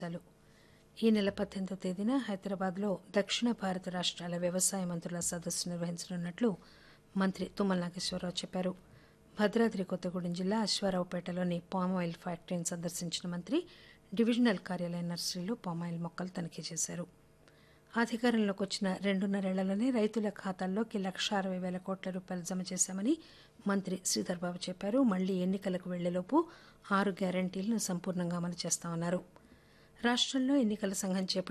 లు ఈ నెల పద్దెనిమిదో తేదీన హైదరాబాద్లో దక్షిణ భారత రాష్ట్రాల వ్యవసాయ మంత్రుల సదస్సు నిర్వహించనున్నట్లు మంత్రి తుమ్మల నాగేశ్వరరావు చెప్పారు భద్రాద్రి కొత్తగూడెం జిల్లా అశ్వారావుపేటలోని పామాయిల్ ఫ్యాక్టరీని సందర్శించిన మంత్రి డివిజనల్ కార్యాలయ నర్సరీలో పామాయిల్ మొక్కలు తనిఖీ చేశారు అధికారంలోకి వచ్చిన రెండున్నరేళ్లలోనే రైతుల ఖాతాల్లోకి లక్ష అరవై వేల కోట్ల రూపాయలు జమ చేశామని మంత్రి శ్రీధర్బాబు చెప్పారు మళ్లీ ఎన్నికలకు వెళ్లేలోపు ఆరు గ్యారంటీలను సంపూర్ణంగా అమలు చేస్తామన్నారు రాష్టంలో ఎన్నికల సంఘం చేపట్టిన